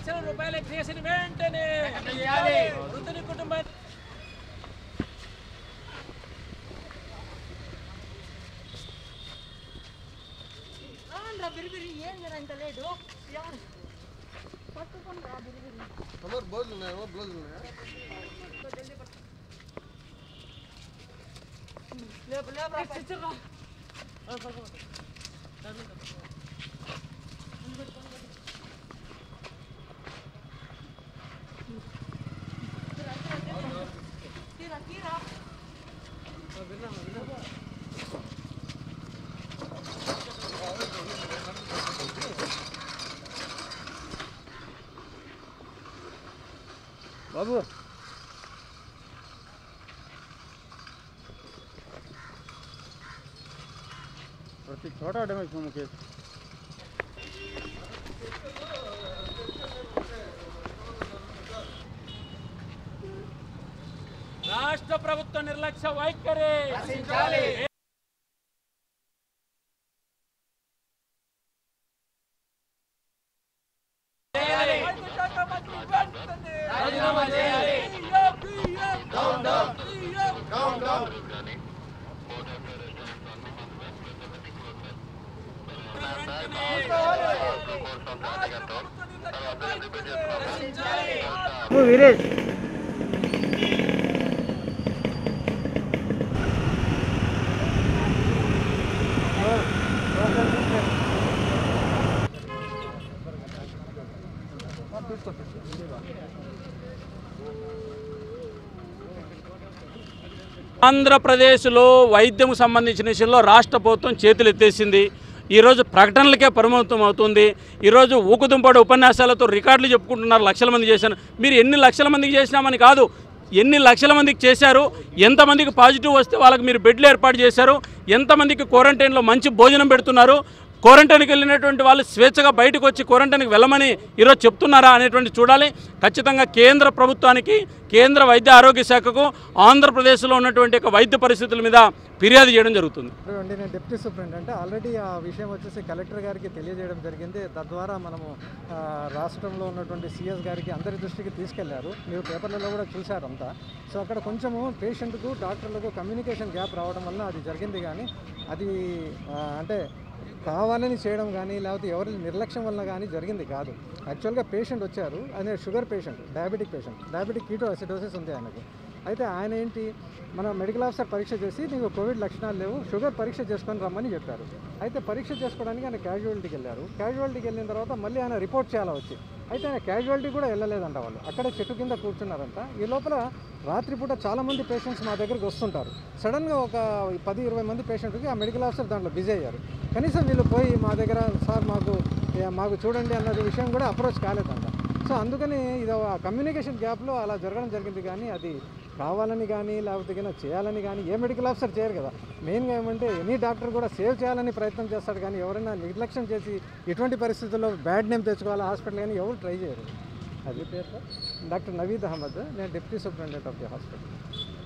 లక్షల రూపాయల కేసుని వెంటనే వృద్ధుని కుటుంబాన్ని రా బిరిబిరి ఏం జర ఇంత లేటు ఎవరు పట్టుకొని రా బిరిబిరి అమర్ బ్లౌజులు ఉన్నాయా బ్లౌజులు ఉన్నాయా లేపు లేపు రా తీరా తీరా బాబు ప్రతి చోట డ్యామేజ్ ముఖేష్ రాష్ట్ర ప్రభుత్వ నిర్లక్ష్య వైఖరి రాజీనామా చేయాలి వీరేష్ ఆంధ్రప్రదేశ్లో వైద్యం సంబంధించిన విషయంలో రాష్ట్ర ప్రభుత్వం చేతులు ఎత్తేసింది ఈరోజు ప్రకటనలకే పరిమితం అవుతుంది ఈరోజు ఊకుదుంపడు ఉపన్యాసాలతో రికార్డులు చెప్పుకుంటున్నారు లక్షల మంది చేశాను మీరు ఎన్ని లక్షల మందికి చేసినామని కాదు ఎన్ని లక్షల మందికి చేశారు ఎంతమందికి పాజిటివ్ వస్తే వాళ్ళకి మీరు బెడ్లు ఏర్పాటు చేశారు ఎంతమందికి క్వారంటైన్లో మంచి భోజనం పెడుతున్నారు క్వారంటైన్కి వెళ్ళినటువంటి వాళ్ళు స్వేచ్ఛగా బయటకు వచ్చి క్వారంటైన్కి వెళ్ళమని ఈరోజు చెప్తున్నారా అనేటువంటి చూడాలి ఖచ్చితంగా కేంద్ర ప్రభుత్వానికి కేంద్ర వైద్య ఆరోగ్య శాఖకు ఆంధ్రప్రదేశ్లో ఉన్నటువంటి యొక్క వైద్య పరిస్థితుల మీద ఫిర్యాదు చేయడం జరుగుతుంది అండి నేను డిప్యూటీ సూపరింటెండెంట్ ఆల్రెడీ ఆ విషయం వచ్చేసి కలెక్టర్ గారికి తెలియజేయడం జరిగింది తద్వారా మనము ఆ, రాష్ట్రంలో ఉన్నటువంటి సిఎస్ గారికి అందరి దృష్టికి తీసుకెళ్లారు మీరు పేపర్లలో కూడా చూశారంతా సో అక్కడ కొంచెము పేషెంట్కు డాక్టర్లకు కమ్యూనికేషన్ గ్యాప్ రావడం వల్ల అది జరిగింది కానీ అది ఆ, అంటే కావాలని చేయడం కానీ లేకపోతే ఎవరి నిర్లక్ష్యం వల్ల కానీ జరిగింది కాదు యాక్చువల్గా పేషెంట్ వచ్చారు ఆయన sugar patient diabetic patient diabetic ketoacidosis ఉంది ఆయనకు అయితే ఆయన ఏంటి మన మెడికల్ ఆఫీసర్ పరీక్ష చేసి నీకు కోవిడ్ లక్షణాలు లేవు షుగర్ పరీక్ష చేసుకొని రమ్మని చెప్పారు అయితే పరీక్ష చేసుకోవడానికి ఆయన క్యాజువాలిటీకి వెళ్ళారు క్యాజువాలిటీకి వెళ్ళిన తర్వాత మళ్ళీ ఆయన రిపోర్ట్ చేయాలి వచ్చి అయితే ఆయన క్యాజువాలిటీ కూడా వెళ్ళలేదంట వాళ్ళు అక్కడే చెట్టు కింద కూర్చున్నారంట ఈ లోపల రాత్రిపూట చాలామంది పేషెంట్స్ మా దగ్గరికి వస్తుంటారు సడన్గా ఒక పది ఇరవై మంది పేషెంట్కి ఆ మెడికల్ ఆఫీసర్ దాంట్లో బిజీ అయ్యారు కనీసం వీళ్ళు పోయి మా దగ్గర సార్ మాకు ఏ, మాకు చూడండి అన్నది విషయం కూడా అప్రోచ్ కాలేదంట సో అందుకని ఇది ఆ కమ్యూనికేషన్ గ్యాప్లో అలా జరగడం జరిగింది కానీ అది కావాలని కానీ లేకపోతే కానీ చేయాలని కానీ ఏ మెడికల్ ఆఫీసర్ చేయరు కదా మెయిన్గా ఏమంటే ఎనీ డాక్టర్ కూడా సేవ్ చేయాలని ప్రయత్నం చేస్తాడు కానీ ఎవరైనా నిర్లక్ష్యం చేసి ఇటువంటి పరిస్థితుల్లో బ్యాడ్ నేమ్ తెచ్చుకోవాలి హాస్పిటల్ కానీ ఎవరు ట్రై చేయరు అది పేరు డాక్టర్ నవీద్ అహ్మద్ నేను deputy superintendent of the hospital